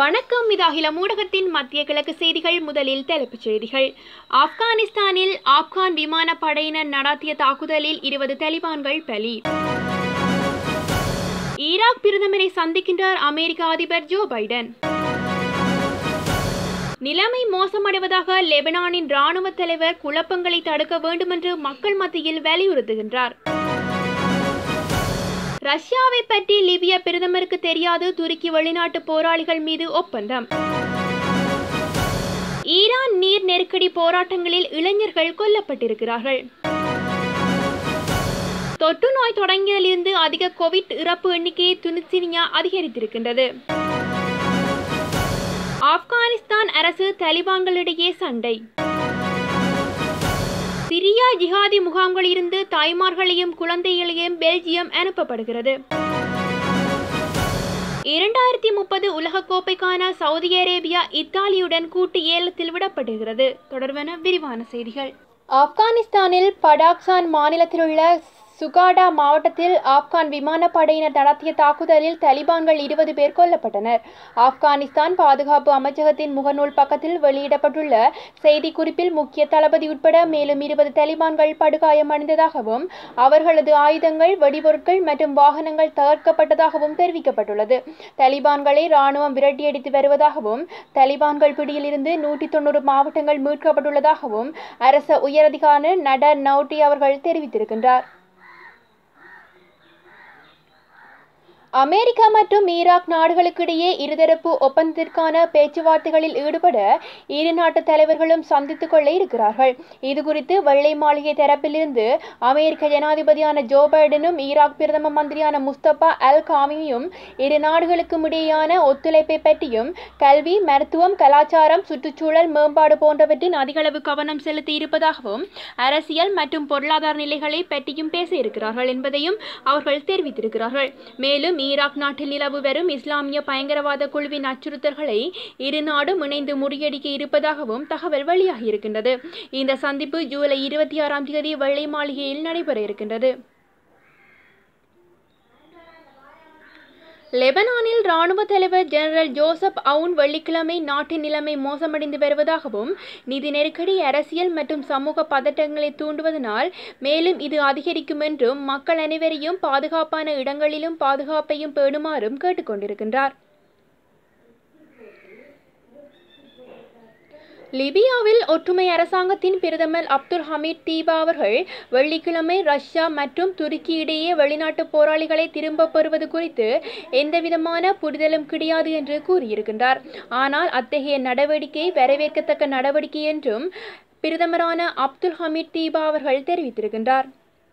வணக்கம் இது அகில ஊடகத்தின் மத்திய கிழக்கு செய்திகள் முதலில் தலைப்புச் செய்திகள் ஆப்கானிஸ்தானில் ஆப்கான் விமானப்படையினர் நடத்திய தாக்குதலில் இருபது தலிபான்கள் பலி ஈராக் பிரதமரை சந்திக்கின்றார் அமெரிக்க அதிபர் ஜோ பைடன் நிலைமை மோசமடைவதாக லெபனானின் ராணுவ தலைவர் குழப்பங்களை தடுக்க வேண்டுமென்று மக்கள் மத்தியில் வலியுறுத்துகின்றார் ரஷ்யாவை பற்றி லிபிய பிரதமருக்கு தெரியாது துருக்கி வெளிநாட்டு போராளிகள் மீது ஒப்பந்தம் ஈரான் நீர் நெருக்கடி போராட்டங்களில் இளைஞர்கள் கொல்லப்பட்டிருக்கிறார்கள் தொற்று நோய் தொடங்கியதிலிருந்து அதிக கோவிட் இறப்பு எண்ணிக்கையை துனிசினியா அதிகரித்திருக்கின்றது ஆப்கானிஸ்தான் அரசு தலிபான்களிடையே சண்டை சிரியா ஜிஹாதி முகாம்களிலிருந்து தாய்மார்களையும் குழந்தைகளையும் பெல்ஜியம் அனுப்பப்படுகிறது இரண்டாயிரத்தி முப்பது உலகக்கோப்பைக்கான சவுதி அரேபியா இத்தாலியுடன் கூட்டு ஏலத்தில் விடப்படுகிறது தொடர்பான விரிவான செய்திகள் ஆப்கானிஸ்தானில் படாக்சான் மாநிலத்தில் உள்ள சுகாடா மாவட்டத்தில் ஆப்கான் விமானப்படையினர் நடத்திய தாக்குதலில் தலிபான்கள் இருபது பேர் கொல்லப்பட்டனர் ஆப்கானிஸ்தான் பாதுகாப்பு அமைச்சகத்தின் முகநூல் பக்கத்தில் வெளியிடப்பட்டுள்ள செய்திக்குறிப்பில் முக்கிய தளபதி உட்பட மேலும் இருபது தலிபான்கள் படுகாயமடைந்ததாகவும் அவர்களது ஆயுதங்கள் வெடிபொருட்கள் மற்றும் வாகனங்கள் தகர்க்கப்பட்டதாகவும் தெரிவிக்கப்பட்டுள்ளது தலிபான்களை ராணுவம் விரட்டியடித்து வருவதாகவும் தலிபான்கள் பிடியிலிருந்து நூற்றி தொண்ணூறு மாவட்டங்கள் மீட்கப்பட்டுள்ளதாகவும் அரச உயரதிகாரி நடர் நௌட்டி அவர்கள் தெரிவித்திருக்கின்றார் அமெரிக்கா மற்றும் ஈராக் நாடுகளுக்கிடையே இருதரப்பு ஒப்பந்தத்திற்கான பேச்சுவார்த்தைகளில் ஈடுபட இரு நாட்டு தலைவர்களும் சந்தித்துக் கொள்ள இருக்கிறார்கள் இதுகுறித்து வெள்ளை மாளிகை தரப்பிலிருந்து அமெரிக்க ஜனாதிபதியான ஜோ பைடனும் ஈராக் பிரதம மந்திரியான முஸ்தபா அல் காமியும் இரு நாடுகளுக்கும் இடையேயான ஒத்துழைப்பை பற்றியும் கல்வி மருத்துவம் கலாச்சாரம் சுற்றுச்சூழல் மேம்பாடு போன்றவற்றின் அதிகளவு கவனம் செலுத்தி இருப்பதாகவும் அரசியல் மற்றும் பொருளாதார நிலைகளை பற்றியும் பேச இருக்கிறார்கள் என்பதையும் அவர்கள் தெரிவித்திருக்கிறார்கள் மேலும் ஈராக் நாட்டில் நிலவு வரும் இஸ்லாமிய பயங்கரவாத குழுவின் அச்சுறுத்தல்களை இரு நாடும் இணைந்து முறியடிக்க இருப்பதாகவும் தகவல் வெளியாகியிருக்கின்றது இந்த சந்திப்பு ஜூலை இருபத்தி ஆறாம் தேதி வெள்ளை மாளிகையில் நடைபெற இருக்கின்றது லெபனானில் ராணுவ தலைவர் ஜெனரல் ஜோசப் அவுன் வெள்ளிக்கிழமை நாட்டின் நிலைமை மோசமடைந்து வருவதாகவும் நிதி நெருக்கடி அரசியல் மற்றும் சமூக பதட்டங்களை தூண்டுவதனால் மேலும் இது அதிகரிக்கும் என்றும் மக்கள் அனைவரையும் பாதுகாப்பான இடங்களிலும் பாதுகாப்பையும் பேணுமாறும் கேட்டுக்கொண்டிருக்கின்றார் லிபியாவில் ஒற்றுமை அரசாங்கத்தின் பிரதமர் அப்துல் ஹமீத் தீபா அவர்கள் வெள்ளிக்கிழமை ரஷ்யா மற்றும் துருக்கி இடையே வெளிநாட்டு போராளிகளை திரும்ப பெறுவது குறித்து எந்தவிதமான புரிதலும் கிடையாது என்று கூறியிருக்கின்றார் ஆனால் அத்தகைய நடவடிக்கை வரவேற்கத்தக்க நடவடிக்கை என்றும் பிரதமரான அப்துல் ஹமீத் தீபா அவர்கள் தெரிவித்திருக்கின்றார்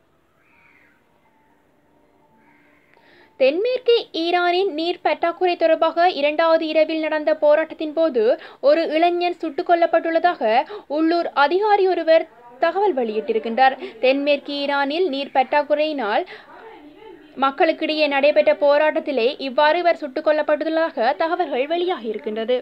தென்மேற்கு ஈரானின் நீர் பற்றாக்குறை தொடர்பாக இரண்டாவது இரவில் நடந்த போராட்டத்தின் போது ஒரு இளைஞன் சுட்டுக் கொல்லப்பட்டுள்ளதாக உள்ளூர் அதிகாரி ஒருவர் தகவல் வெளியிட்டிருக்கின்றார் தென்மேற்கு ஈரானில் நீர் பற்றாக்குறையினால் மக்களுக்கிடையே நடைபெற்ற போராட்டத்திலே இவ்வாறு இவர் சுட்டுக் கொல்லப்பட்டுள்ளதாக தகவல்கள் வெளியாகியிருக்கின்றது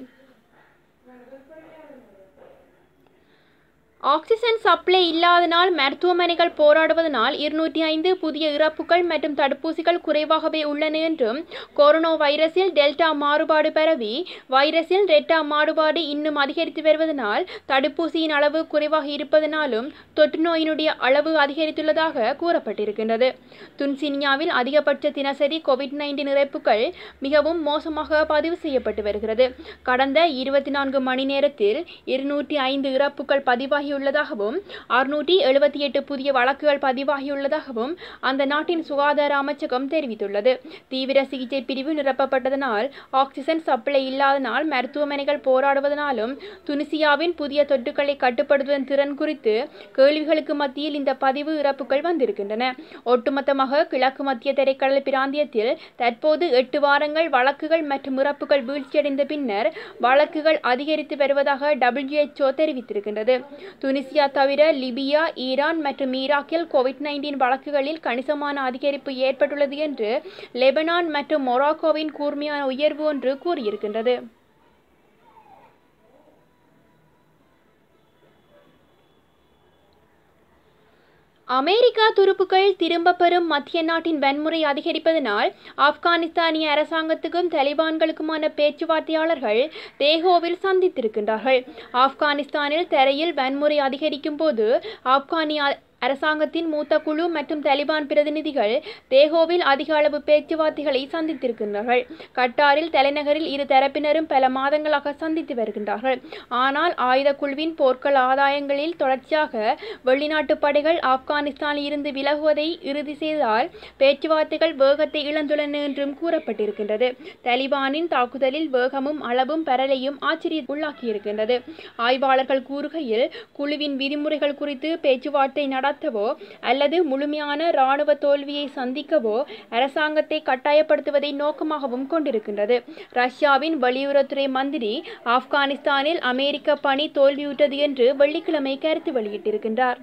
ஆக்சிஜன் சப்ளை இல்லாதனால் மருத்துவமனைகள் போராடுவதனால் இருநூற்றி ஐந்து புதிய இறப்புகள் மற்றும் தடுப்பூசிகள் குறைவாகவே உள்ளன என்றும் கொரோனா வைரஸில் டெல்டா மாறுபாடு பரவி வைரஸில் ரெட்டா மாறுபாடு இன்னும் அதிகரித்து வருவதனால் தடுப்பூசியின் அளவு குறைவாக இருப்பதனாலும் தொற்று நோயினுடைய அளவு அதிகரித்துள்ளதாக கூறப்பட்டிருக்கின்றது துன்சினியாவில் அதிகபட்ச தினசரி கோவிட் நைன்டீன் இறப்புகள் மிகவும் மோசமாக பதிவு செய்யப்பட்டு வருகிறது கடந்த இருபத்தி நான்கு மணி நேரத்தில் இருநூற்றி ஐந்து இறப்புகள் பதிவாகி பதிவாகியுள்ளதாகவும் அறுநூற்றி எழுபத்தி எட்டு புதிய வழக்குகள் பதிவாகியுள்ளதாகவும் அந்த நாட்டின் சுகாதார அமைச்சகம் தெரிவித்துள்ளது தீவிர சிகிச்சை பிரிவு நிரப்பப்பட்டதனால் ஆக்சிஜன் சப்ளை இல்லாதனால் மருத்துவமனைகள் போராடுவதனாலும் துனிசியாவின் புதிய தொற்றுக்களை கட்டுப்படுத்துவதன் திறன் குறித்து கேள்விகளுக்கு மத்தியில் இந்த பதிவு இறப்புகள் வந்திருக்கின்றன ஒட்டுமொத்தமாக கிழக்கு மத்திய திரைக்கடல் பிராந்தியத்தில் தற்போது எட்டு வாரங்கள் வழக்குகள் மற்றும் இறப்புகள் வீழ்ச்சியடைந்த பின்னர் வழக்குகள் அதிகரித்து வருவதாக டபிள்யூஎச்ஓ தெரிவித்திருக்கின்றது துனிசியா தவிர லிபியா ஈரான் மற்றும் ஈராக்கில் கோவிட் நைன்டீன் வழக்குகளில் கணிசமான அதிகரிப்பு ஏற்பட்டுள்ளது என்று லெபனான் மற்றும் மொராக்கோவின் கூர்மையான உயர்வு ஒன்று கூறியிருக்கின்றது அமெரிக்கா துருப்புக்கள் திரும்ப பெறும் மத்திய நாட்டின் வன்முறை அதிகரிப்பதனால் ஆப்கானிஸ்தானிய அரசாங்கத்துக்கும் தலிபான்களுக்குமான பேச்சுவார்த்தையாளர்கள் தேகோவில் சந்தித்திருக்கின்றார்கள் ஆப்கானிஸ்தானில் தரையில் வன்முறை அதிகரிக்கும் போது ஆப்கானிய அரசாங்கத்தின் மூத்த குழு மற்றும் தலிபான் பிரதிநிதிகள் தேகோவில் அதிக அளவு பேச்சுவார்த்தைகளை சந்தித்திருக்கின்றார்கள் கட்டாரில் தலைநகரில் இரு தரப்பினரும் பல மாதங்களாக சந்தித்து வருகின்றார்கள் ஆனால் ஆயுத குழுவின் போர்க்கள ஆதாயங்களில் தொடர்ச்சியாக வெளிநாட்டு படைகள் ஆப்கானிஸ்தானில் இருந்து விலகுவதை இறுதி செய்தால் பேச்சுவார்த்தைகள் வேகத்தை இழந்துள்ளன என்றும் கூறப்பட்டிருக்கின்றது தலிபானின் தாக்குதலில் வேகமும் அளவும் பரலையும் ஆச்சரிய உள்ளாக்கியிருக்கின்றது ஆய்வாளர்கள் கூறுகையில் குழுவின் விதிமுறைகள் குறித்து பேச்சுவார்த்தை நடத்தவோ அல்லது முழுமையான இராணுவ தோல்வியை சந்திக்கவோ அரசாங்கத்தை கட்டாயப்படுத்துவதை நோக்கமாகவும் கொண்டிருக்கின்றது ரஷ்யாவின் வெளியுறவுத்துறை மந்திரி ஆப்கானிஸ்தானில் அமெரிக்க பணி தோல்வியுற்றது என்று வெள்ளிக்கிழமை கருத்து வெளியிட்டிருக்கின்றார்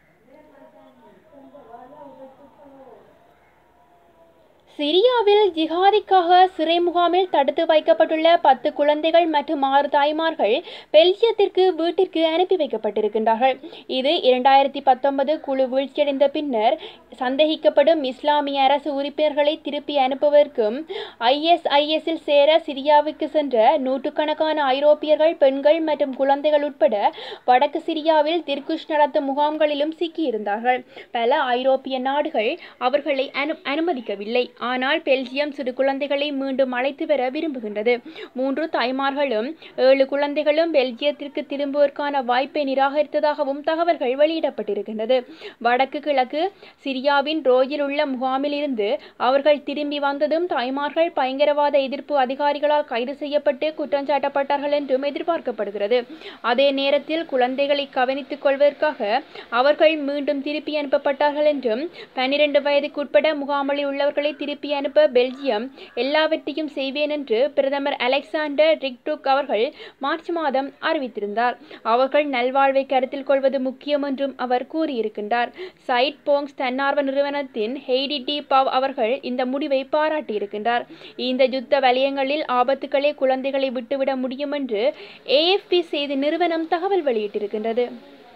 சிரியாவில் ஜிஹாதிக்காக சிறை முகாமில் தடுத்து வைக்கப்பட்டுள்ள பத்து குழந்தைகள் மற்றும் ஆறு தாய்மார்கள் பெல்ஜியத்திற்கு வீட்டிற்கு அனுப்பி வைக்கப்பட்டிருக்கின்றார்கள் இது இரண்டாயிரத்தி பத்தொன்பது குழு வீழ்ச்சியடைந்த பின்னர் சந்தேகிக்கப்படும் இஸ்லாமிய அரசு உறுப்பினர்களை திருப்பி அனுப்புவதற்கும் ஐஎஸ்ஐஎஸ்ஸில் சேர சிரியாவுக்கு சென்ற நூற்றுக்கணக்கான ஐரோப்பியர்கள் பெண்கள் மற்றும் குழந்தைகள் உட்பட வடக்கு சிரியாவில் திர்குஷ் நடத்தும் முகாம்களிலும் சிக்கியிருந்தார்கள் பல ஐரோப்பிய நாடுகள் அவர்களை அனு அனுமதிக்கவில்லை ஆனால் பெல்ஜியம் சிறு குழந்தைகளை மீண்டும் அழைத்து வர விரும்புகின்றது மூன்று தாய்மார்களும் ஏழு குழந்தைகளும் பெல்ஜியத்திற்கு திரும்புவதற்கான வாய்ப்பை நிராகரித்ததாகவும் தகவல்கள் வெளியிடப்பட்டிருக்கின்றது வடக்கு கிழக்கு சிரியாவின் ரோயில் உள்ள முகாமில் இருந்து அவர்கள் திரும்பி வந்ததும் தாய்மார்கள் பயங்கரவாத எதிர்ப்பு அதிகாரிகளால் கைது செய்யப்பட்டு குற்றஞ்சாட்டப்பட்டார்கள் என்றும் எதிர்பார்க்கப்படுகிறது அதே நேரத்தில் குழந்தைகளை கவனித்துக் கொள்வதற்காக அவர்கள் மீண்டும் திருப்பி அனுப்பப்பட்டார்கள் என்றும் பன்னிரண்டு வயதுக்குட்பட முகாமில் உள்ளவர்களை திருப்பி அனுப்ப பெல்ஜியம் எல்லாவற்றையும் செய்வேன் என்று பிரதமர் அலெக்சாண்டர் ரிக்டுக் அவர்கள் மார்ச் மாதம் அறிவித்திருந்தார் அவர்கள் நல்வாழ்வை கருத்தில் கொள்வது முக்கியம் என்றும் அவர் கூறியிருக்கின்றார் சைட் போங்ஸ் தன்னார்வ நிறுவனத்தின் ஹெய்டி டி பவ் அவர்கள் இந்த முடிவை பாராட்டியிருக்கின்றார் இந்த யுத்த வலயங்களில் ஆபத்துக்களே குழந்தைகளை விட்டுவிட முடியும் என்று ஏஎஃப்பி செய்தி நிறுவனம் தகவல் வெளியிட்டிருக்கின்றது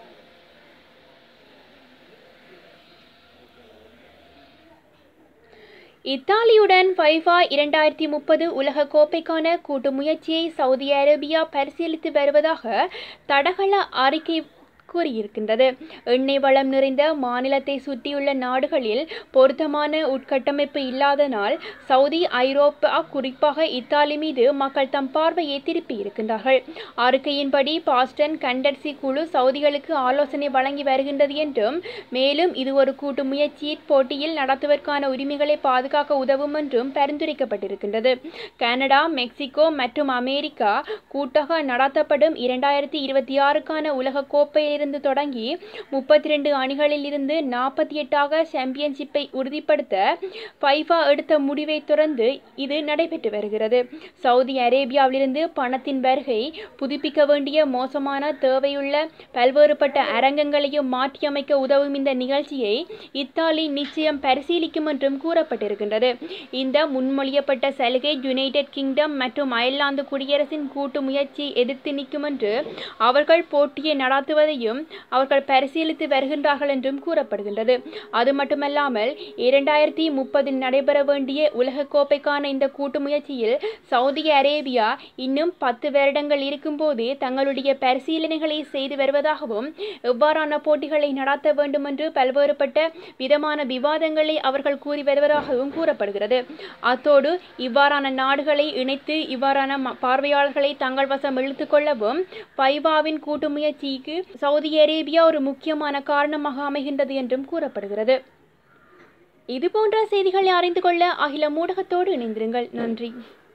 இத்தாலியுடன் ஃபைஃபா இரண்டாயிரத்தி முப்பது உலக கோப்பைக்கான கூட்டு முயற்சியை சவுதி அரேபியா பரிசீலித்து வருவதாக தடகள அறிக்கை கூறியிருக்கின்றது எண்ணெய் வளம் நிறைந்த மாநிலத்தை சுற்றியுள்ள நாடுகளில் பொருத்தமான உட்கட்டமைப்பு இல்லாதனால் சவுதி ஐரோப்பா குறிப்பாக இத்தாலி மீது மக்கள் தம் பார்வையை திருப்பி இருக்கின்றார்கள் அறிக்கையின்படி பாஸ்டன் கண்டர்சி குழு சவுதிகளுக்கு ஆலோசனை வழங்கி வருகின்றது என்றும் மேலும் இது ஒரு கூட்டு முயற்சி போட்டியில் நடத்துவதற்கான உரிமைகளை பாதுகாக்க உதவும் என்றும் பரிந்துரைக்கப்பட்டிருக்கின்றது கனடா மெக்சிகோ மற்றும் அமெரிக்கா கூட்டாக நடத்தப்படும் இரண்டாயிரத்தி இருபத்தி ஆறுக்கான உலக கோப்பையில் இருந்து தொடங்கி முப்பத்தி ரெண்டு அணிகளில் இருந்து நாற்பத்தி எட்டாக சாம்பியன்ஷிப்பை உறுதிப்படுத்த ஃபைஃபா எடுத்த முடிவை தொடர்ந்து இது நடைபெற்று வருகிறது சவுதி அரேபியாவிலிருந்து பணத்தின் வருகை புதுப்பிக்க வேண்டிய மோசமான தேவையுள்ள பல்வேறுபட்ட அரங்கங்களையும் மாற்றியமைக்க உதவும் இந்த நிகழ்ச்சியை இத்தாலி நிச்சயம் பரிசீலிக்கும் என்றும் கூறப்பட்டிருக்கின்றது இந்த முன்மொழியப்பட்ட சலுகை யுனைடெட் கிங்டம் மற்றும் அயர்லாந்து குடியரசின் கூட்டு முயற்சியை எதிர்த்து நிற்கும் என்று அவர்கள் போட்டியை நடத்துவதையும் அவர்கள் பரிசீலித்து வருகின்றார்கள் என்றும் கூறப்படுகின்றது அது மட்டுமல்லாமல் இரண்டாயிரத்தி முப்பதில் நடைபெற வேண்டிய உலகக்கோப்பைக்கான இந்த கூட்டு முயற்சியில் சவுதி அரேபியா இன்னும் பத்து வருடங்கள் இருக்கும்போது தங்களுடைய பரிசீலனைகளை செய்து வருவதாகவும் எவ்வாறான போட்டிகளை நடத்த வேண்டும் என்று பல்வேறுபட்ட விதமான விவாதங்களை அவர்கள் கூறி வருவதாகவும் கூறப்படுகிறது அத்தோடு இவ்வாறான நாடுகளை இணைத்து இவ்வாறான ம- பார்வையாளர்களை தங்கள் வசம் இழுத்துக் கொள்ளவும் பைவாவின் கூட்டு முயற்சிக்கு சவுதி அரேபியா ஒரு முக்கியமான காரணமாக அமைகின்றது என்றும் கூறப்படுகிறது இது போன்ற செய்திகளை அறிந்து கொள்ள அகில ஊடகத்தோடு இணைந்திருங்கள் நன்றி